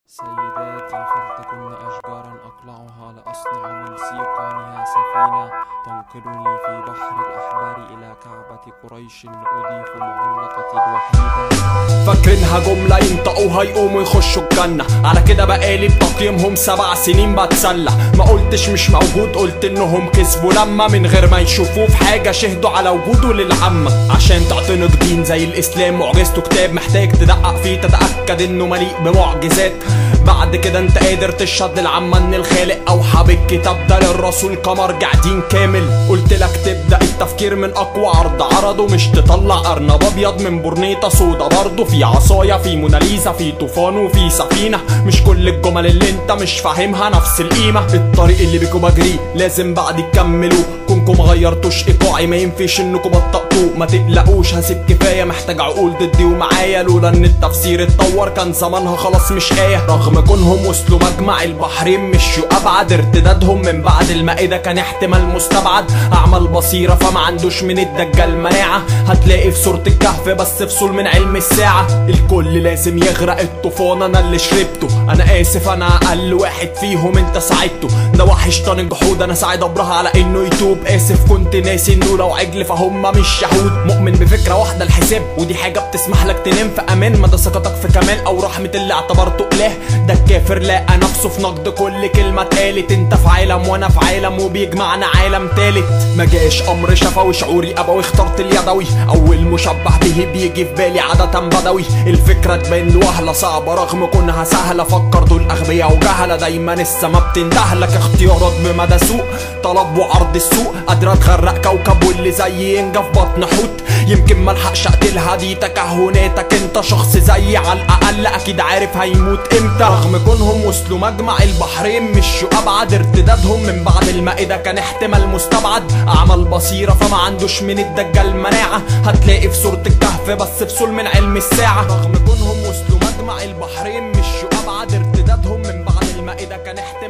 سيداتي فلتكن أشجارا أقلعها لأصنع من سيقانها سفينة تنقلني في بحر الأحبار إلى كعبة قريش لأضيف معلقتي الوحيدة فاكرينها جملة ينطقوها يقوموا يخشوا الجنة على كده بقالي بتقييمهم سبع سنين بتسلى ما قلتش مش موجود قلت انهم كسبوا لما من غير ما يشوفوه في حاجة شهدوا على وجوده للعامة عشان تعتنق دين زي الاسلام معجزته كتاب محتاج تدقق فيه تتأكد انه مليء بمعجزات بعد كده انت قادر تشهد للعامة ان الخالق اوحى بالكتاب ده للرسول كمرجع دين كامل قلت لك تبدأ التفكير من اقوى عرض عرضه مش تطلع ارنب ابيض من برنيطة سودا برضه في عصاية في موناليزا في طوفان وفي سفينة مش كل الجمل اللي انت مش فاهمها نفس القيمة الطريق اللي بيكوا بجري لازم بعد تكملوا كونكم ما غيرتوش ايقاعي ما ينفيش انكم بطقتوه ما تقلقوش هسيب كفاية محتاج عقول ضدي ومعايا لولا ان التفسير اتطور كان زمانها خلاص مش آية رغم كونهم وصلوا مجمع البحرين مشوا ابعد ارتدادهم من بعد المائدة كان احتمال مستبعد اعمى البصيرة فما عندوش من الدجال مناعة هتلاقي في سورة الكهف بس فصول من علم الساعة الكل لازم يغرق الطوفان انا اللي شربته انا اسف انا اقل واحد فيهم انت ساعدته ده وحش طن جحود انا ساعد ابرهة على انه يتوب اسف كنت ناسي انه لو عجل فهم مش شهود مؤمن بفكرة واحدة الحساب ودي حاجة بتسمح لك تنام في امان مدى ثقتك في كمال او رحمة اللي اعتبرته اله ده الكافر لقى نفسه في نقد كل كلمة اتقالت انت في عالم وانا في عالم وبيجمعنا عالم تالت ما جاش امر شفوي شعوري ابوي اخترت اليدوي اول مشبه به بيجي في بالي عادة بدوي الفكرة تبان وهلة صعبة رغم كونها سهلة فكر دول اغبياء وجهلة دايما السما بتندهلك اختيارات بمدى سوء طلب وعرض السوق قادرة تغرق كوكب واللي زي ينجى في بطن حوت يمكن ملحقش اقتلها دي تكهناتك انت شخص زيي على الاقل اكيد عارف هيموت امتى رغم كونهم وصلوا مجمع البحرين مشوا ابعد ارتدادهم من بعد المائدة كان احتمال مستبعد اعمى البصيرة فما عندوش من الدجال مناعة هتلاقي في سورة الكهف بس فصول من علم الساعة رغم كونهم وصلوا مجمع البحرين مشوا ابعد ارتدادهم من بعد المائدة كان احتمال